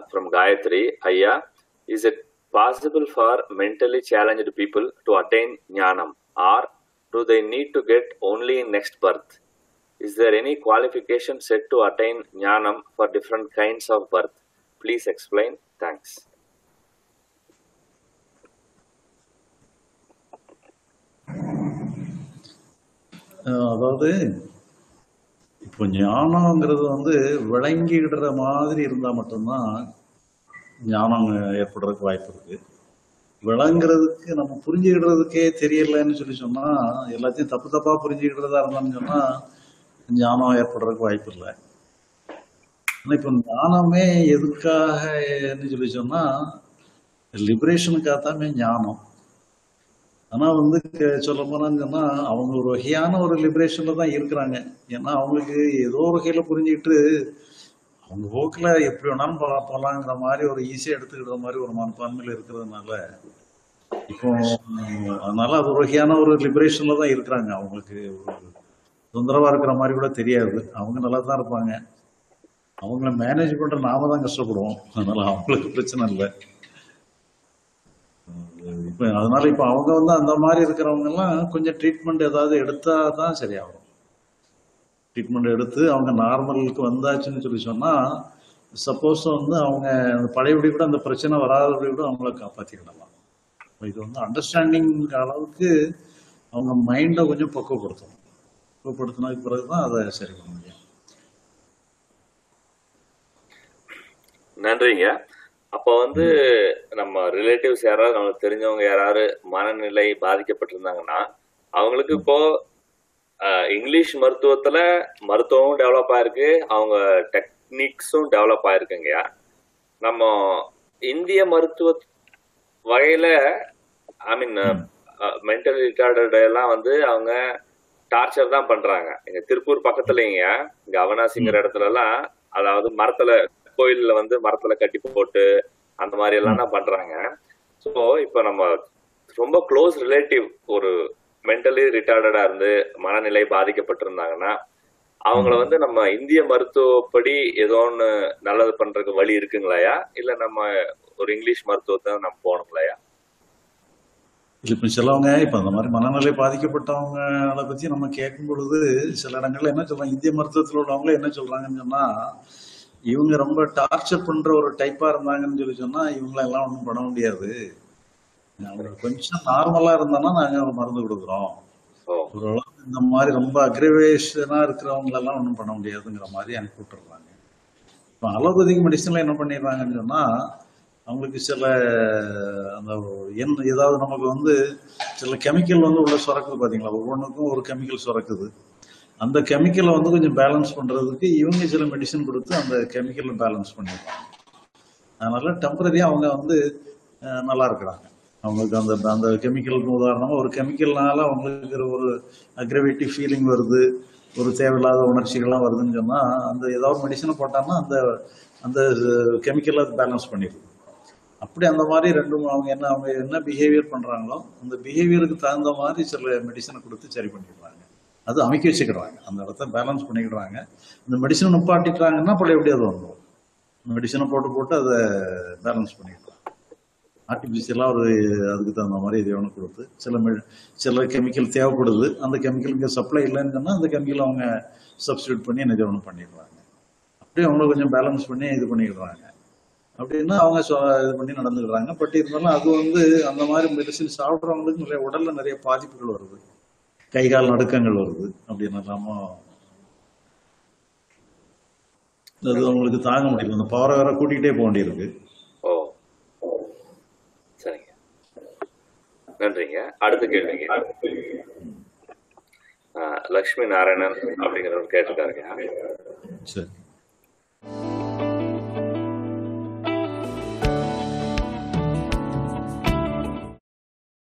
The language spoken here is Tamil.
from Gayatri. Aya, is it possible for mentally challenged people to attain jnanam or do they need to get only in next birth? Is there any qualification set to attain jnanam for different kinds of birth? Please explain. Thanks. அஹ் அதாவது இப்போ ஞானங்கிறது வந்து விளங்கிடுற மாதிரி இருந்தால் மட்டும்தான் ஞானம் ஏற்படுறதுக்கு வாய்ப்பு இருக்கு விளங்குறதுக்கு நம்ம புரிஞ்சுக்கிடுறதுக்கே தெரியலன்னு சொல்லி சொன்னா எல்லாத்தையும் தப்பு தப்பா புரிஞ்சுக்கிடுறதா இருந்தான்னு சொன்னா ஞானம் ஏற்படுறதுக்கு வாய்ப்பு இல்லை ஆனா இப்போ ஞானமே எதுக்காகன்னு சொல்லி சொன்னா லிபரேஷனுக்காக தான் ஞானம் ஆனா வந்து சொல்ல போனான்னு சொன்னா அவங்க ஒரு வகையான ஒரு லிபரேஷன்ல தான் இருக்கிறாங்க ஏன்னா அவங்களுக்கு ஏதோ ஒரு வகையில புரிஞ்சுக்கிட்டு அவங்க போக்குல எப்படி வேணாலும் போலாம் போலாங்கிற மாதிரி ஒரு ஈஸியா எடுத்துக்கிற மாதிரி ஒரு மனப்பான்மையில இருக்கிறதுனால இப்போ உம், அதனால அது ஒரு வகையான ஒரு லிபரேஷன்ல தான் இருக்கிறாங்க அவங்களுக்கு ஒரு தொந்தரவா இருக்கிற மாதிரி கூட தெரியாது அவங்க நல்லா தான் இருப்பாங்க அவங்கள மேனேஜ் பண்ற நாம தான் கஷ்டப்படுவோம் அதனால அவங்களுக்கு பிரச்சனை இல்லை இப்போ அதனால இப்போ அவங்க வந்து அந்த மாதிரி இருக்கிறவங்க எல்லாம் கொஞ்சம் ட்ரீட்மெண்ட் ஏதாவது எடுத்தா தான் சரியாகும் ட்ரீட்மெண்ட் எடுத்து அவங்க நார்மலுக்கு வந்தாச்சுன்னு சொல்லி சொன்னா சப்போஸ் வந்து அவங்க அந்த பழையபடி கூட அந்த பிரச்சனை வராதபடி கூட அவங்கள காப்பாற்றிக்கிடலாம் இப்போ இது வந்து அண்டர்ஸ்டாண்டிங் அளவுக்கு அவங்க மைண்டை கொஞ்சம் பக்குவப்படுத்தணும் பக்குவப்படுத்தினதுக்கு பிறகு தான் அதை சரி பண்ண முடியும் நன்றிங்க அப்போ வந்து நம்ம ரிலேட்டிவ்ஸ் யாராவது நமக்கு தெரிஞ்சவங்க யாராவது மனநிலை பாதிக்கப்பட்டிருந்தாங்கன்னா அவங்களுக்கு இப்போ அஹ், இங்கிலீஷ் மருத்துவத்துல மருத்துவமும் டெவலப் ஆயிருக்கு அவங்க டெக்னிக்ஸும் டெவலப் ஆயிருக்குங்கய்யா நம்ம இந்திய மருத்துவ வகையில ஐ மீன் மென்டல் ரிட்டார்டட் எல்லாம் வந்து அவங்க டார்ச்சர் தான் பண்றாங்க எங்க திருப்பூர் பக்கத்துலங்க இங்க அவனாசிங்கிற இடத்துல எல்லாம் அதாவது மரத்துல கோயில்ல வந்து மரத்துல கட்டி போட்டு அந்த மாதிரி எல்லாம் தான் பண்றாங்க ஸோ இப்போ நம்ம ரொம்ப க்ளோஸ் ரிலேட்டிவ் ஒரு மென்டலி ரிட்டார்டடா இருந்து மனநிலை பாதிக்கப்பட்டிருந்தாங்கன்னா அவங்கள வந்து நம்ம இந்திய மருத்துவப்படி ஏதோ ஒன்று நல்லது பண்றதுக்கு வழி இருக்குங்களாயா இல்ல நம்ம ஒரு இங்கிலீஷ் மருத்துவத்தை நம்ம போகணுங்களாயா இல்ல இப்ப சிலவங்க இப்ப அந்த மாதிரி மனநிலை பாதிக்கப்பட்டவங்களை பத்தி நம்ம கேட்கும் பொழுது சில இடங்கள்ல என்ன சொல்றாங்க இந்திய மருத்துவத்தில் உள்ளவங்க என்ன சொல்றாங்கன்னு சொன்னா இவங்க ரொம்ப டார்ச்சர் பண்ற ஒரு டைப்பா இருந்தாங்கன்னு சொல்லி சொன்னா இவங்கள எல்லாம் ஒண்ணும் பண்ண முடியாது அவங்க கொஞ்சம் நார்மலா இருந்தானா நாங்க ஒரு மருந்து கொடுக்குறோம் ஓ ஓரளவுக்கு இந்த மாதிரி ரொம்ப அக்ரிவேஷனா இருக்கிறவங்க எல்லாம் ஒன்றும் பண்ண முடியாதுங்கிற மாதிரி அனுப்பி விட்டுறாங்க இப்போ அலோபதிக் மெடிசன்ல என்ன பண்ணிடுறாங்கன்னு சொன்னா அவங்களுக்கு சில அந்த என் ஏதாவது நமக்கு வந்து சில கெமிக்கல் வந்து உள்ள சுரக்குது பாத்தீங்களா ஒவ்வொன்றுக்கும் ஒரு கெமிக்கல் சுரக்குது அந்த கெமிக்கலை வந்து கொஞ்சம் பேலன்ஸ் பண்றதுக்கு இவங்க சில மெடிசன் கொடுத்து அந்த கெமிக்கலை பேலன்ஸ் பண்ணிடுறாங்க அதனால டெம்பரரியா அவங்க வந்து அஹ், நல்லா இருக்கிறாங்க அவங்களுக்கு அந்த அந்த கெமிக்கலுக்கு உதாரணமா ஒரு கெமிக்கல்னால அவங்களுக்கு ஒரு அக்ரவேட்டிவ் ஃபீலிங் வருது ஒரு தேவையில்லாத உணர்ச்சிகள்லாம் வருதுன்னு சொன்னா அந்த ஏதாவது மெடிசனை போட்டாங்கன்னா அந்த அந்த கெமிக்கலை பேலன்ஸ் பண்ணிடுது அப்படி அந்த மாதிரி ரெண்டும் அவங்க என்ன அவங்க என்ன பிஹேவியர் பண்றாங்களோ அந்த பிஹேவியருக்கு தகுந்த மாதிரி சில மெடிசனை கொடுத்து சரி பண்ணிடுறாங்க அது அமைக்க வச்சுக்கிறாங்க அந்த இடத்த பேலன்ஸ் பண்ணிக்கிறாங்க இந்த மெடிசனை நிப்பாட்டிட்டாங்கன்னா பழைய எப்படி அது வந்துடும் மெடிசனை போட்டு போட்டு அதை பேலன்ஸ் பண்ணிக்கலாம் ஆர்டிஃபிஷியலாக ஒரு அதுக்கு தகுந்த மாதிரி இது ஒன்று கொடுத்து சில மெ- சில கெமிக்கல் தேவைப்படுது அந்த கெமிக்கலுக்கு சப்ளை இல்லைன்னு சொன்னால் அந்த கெமிக்கல் அவங்க சப்ஸ்டியூட் பண்ணி என்ன ஒன்று பண்ணிடுறாங்க அப்படியே அவங்கள கொஞ்சம் பேலன்ஸ் பண்ணி இது பண்ணிடுறாங்க அப்படின்னா அவங்க சொ- இது பண்ணி நடந்துக்கிறாங்க பட் இருந்தாலும் அது வந்து அந்த மாதிரி மெடிசின் சாப்பிட்றவங்களுக்கு நிறைய உடல்ல நிறைய பாதிப்புகள் வருது கை கால் நடுக்கங்கள் வருது அப்படின்னு இல்லாம அது அவங்களுக்கு தாங்க முடியல அந்த பவரை வேற கூட்டிகிட்டே போக வேண்டியிருக்கு ஓ சரிங்க நன்றிங்க அடுத்த கேள்விங்க ஆஹ் லக்ஷ்மி நாராயணன் அப்படிங்கிறவர் கேட்டிருக்காருங்க சரி